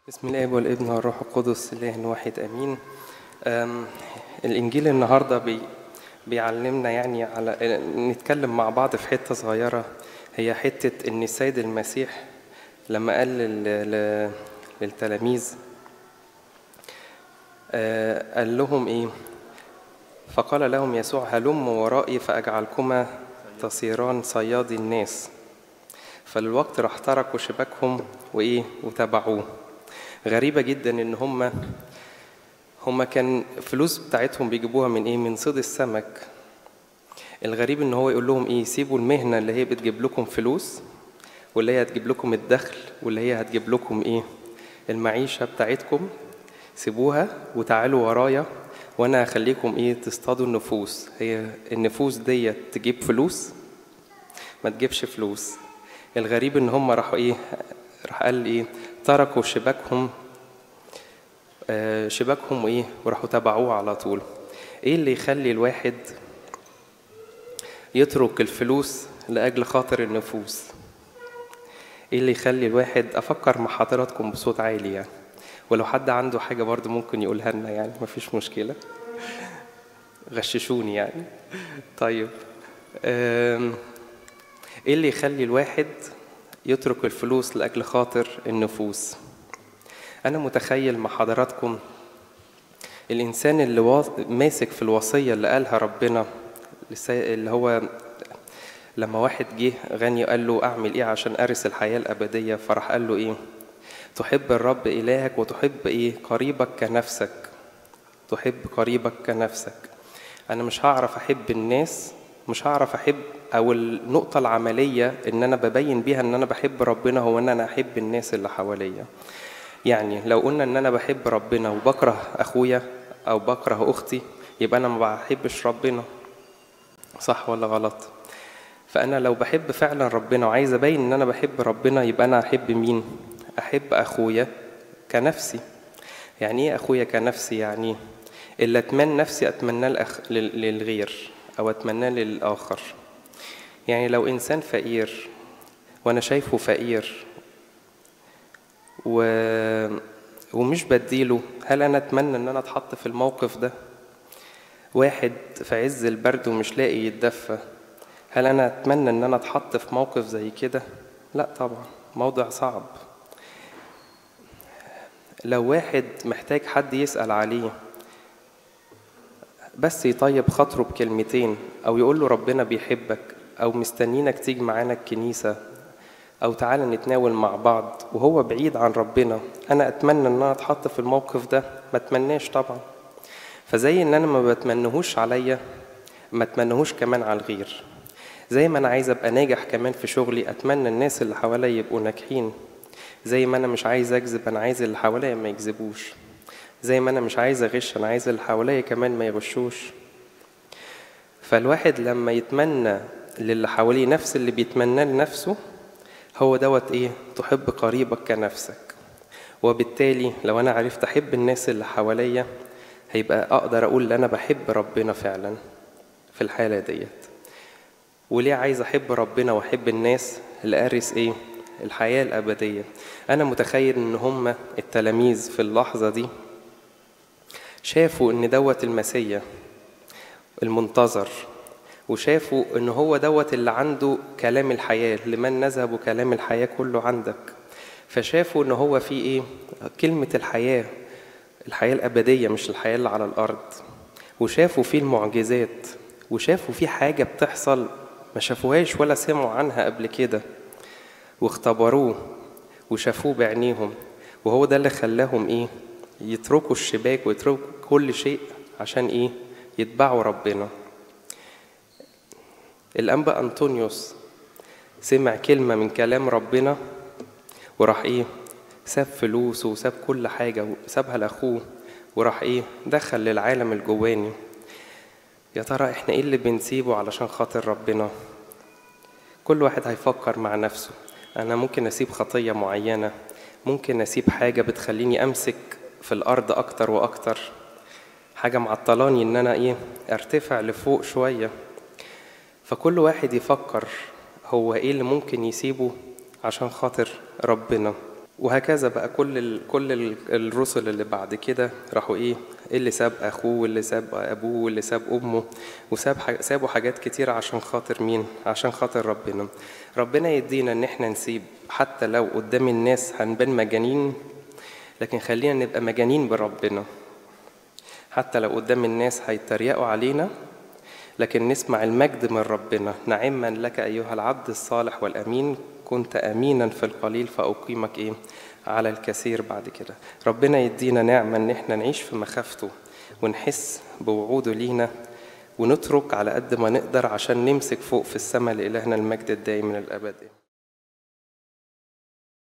بسم الاب والابن والروح القدس اله واحد امين أم، الانجيل النهارده بي بيعلمنا يعني على نتكلم مع بعض في حته صغيره هي حته ان السيد المسيح لما قال لل- ل- للتلاميذ آه، قال لهم ايه فقال لهم يسوع هلموا ورائي فاجعلكما تصيران صيادي الناس فالوقت راح تركوا شباكهم وايه وتبعوه غريبة جدا ان هم هم كان فلوس بتاعتهم بيجيبوها من ايه من صيد السمك الغريب ان هو يقول لهم ايه سيبوا المهنة اللي هي بتجيب لكم فلوس واللي هي هتجيب لكم الدخل واللي هي هتجيب لكم ايه المعيشة بتاعتكم سيبوها وتعالوا ورايا وانا هخليكم ايه تصطادوا النفوس هي النفوس ديت تجيب فلوس ما تجيبش فلوس الغريب ان هم راحوا ايه راح قال ايه تركوا شباكهم آه، شباكهم وايه وراحوا تبعوه على طول ايه اللي يخلي الواحد يترك الفلوس لاجل خاطر النفوس ايه اللي يخلي الواحد افكر مع حضراتكم بصوت عالي يعني ولو حد عنده حاجه برضه ممكن يقولها لنا يعني مفيش مشكله غششوني يعني طيب آم، ايه اللي يخلي الواحد يترك الفلوس لاجل خاطر النفوس انا متخيل مع حضراتكم الانسان اللي وا- ماسك في الوصيه اللي قالها ربنا لسي- اللي هو لما واحد جه غني قال له اعمل ايه عشان ارث الحياه الابديه فراح قال له ايه تحب الرب الهك وتحب ايه قريبك كنفسك تحب قريبك كنفسك انا مش هعرف احب الناس مش هعرف احب او النقطه العمليه ان انا ببين بيها ان انا بحب ربنا هو ان انا احب الناس اللي حواليا يعني لو قلنا ان انا بحب ربنا وبكره اخويا او بكره اختي يبقى انا ما بحبش ربنا صح ولا غلط فانا لو بحب فعلا ربنا وعايز ابين ان انا بحب ربنا يبقى انا احب مين احب اخويا كنفسي يعني ايه اخويا كنفسي يعني اللي اتمنى نفسي اتمناه الأخ... لل- للغير او اتمناه للاخر يعني لو انسان فقير وانا شايفه فقير و... ومش بديله هل انا اتمنى ان انا اتحط في الموقف ده واحد في عز البرد ومش لاقي يتدفى هل انا اتمنى ان انا اتحط في موقف زي كده لا طبعا موضع صعب لو واحد محتاج حد يسأل عليه بس يطيب خاطره بكلمتين او يقول له ربنا بيحبك او مستنينك تيجي معانا الكنيسة او تعالى نتناول مع بعض وهو بعيد عن ربنا انا اتمنى ان انا اتحط في الموقف ده ما اتمناش طبعا فزي ان انا ما بتمنهوش عليا ما اتمنهوش كمان على الغير زي ما انا عايز ابقى ناجح كمان في شغلي اتمنى الناس اللي حواليا يبقوا ناجحين زي ما انا مش عايز اكذب انا عايز اللي حواليا ما يكذبوش زي ما انا مش عايز اغش انا عايز اللي حواليا كمان ما يغشوش فالواحد لما يتمنى للي حواليه نفس اللي بيتمناه لنفسه هو دوت ايه تحب قريبك كنفسك وبالتالي لو انا عرفت احب الناس اللي حواليا هيبقى اقدر اقول ان انا بحب ربنا فعلا في الحاله ديت وليه عايز احب ربنا واحب الناس لارث ايه الحياه الابديه انا متخيل ان هم التلاميذ في اللحظه دي شافوا ان دوت المسيا المنتظر وشافوا ان هو دوت اللي عنده كلام الحياه لمن نذهب كلام الحياه كله عندك فشافوا ان هو في ايه كلمه الحياه الحياه الابديه مش الحياه اللي على الارض وشافوا فيه المعجزات وشافوا فيه حاجه بتحصل ما شافوهاش ولا سمعوا عنها قبل كده واختبروه وشافوه بعينيهم وهو ده اللي خلاهم ايه يتركوا الشباك ويتركوا كل شيء عشان ايه يتبعوا ربنا الانبا انطونيوس سمع كلمه من كلام ربنا وراح ايه ساب فلوسه وساب كل حاجه وسابها لاخوه وراح ايه دخل للعالم الجواني يا ترى احنا ايه اللي بنسيبه علشان خاطر ربنا كل واحد هيفكر مع نفسه انا ممكن اسيب خطيه معينه ممكن اسيب حاجه بتخليني امسك في الارض اكتر واكتر حاجه معطلاني ان انا ايه ارتفع لفوق شويه فكل واحد يفكر هو ايه اللي ممكن يسيبه عشان خاطر ربنا وهكذا بقى كل ال... كل ال... الرسل اللي بعد كده راحوا ايه اللي ساب اخوه واللي ساب ابوه واللي ساب امه وساب ح... سابوا حاجات كتيره عشان خاطر مين عشان خاطر ربنا ربنا يدينا ان احنا نسيب حتى لو قدام الناس هنبان مجانين لكن خلينا نبقى مجانين بربنا حتى لو قدام الناس هيتريقوا علينا لكن نسمع المجد من ربنا نعما لك أيها العبد الصالح والأمين كنت أمينا في القليل فأقيمك إيه على الكثير بعد كده ربنا يدينا نعمة إن إحنا نعيش في مخافته ونحس بوعوده لينا ونترك على قد ما نقدر عشان نمسك فوق في السماء لإلهنا المجد الدائم من الأبد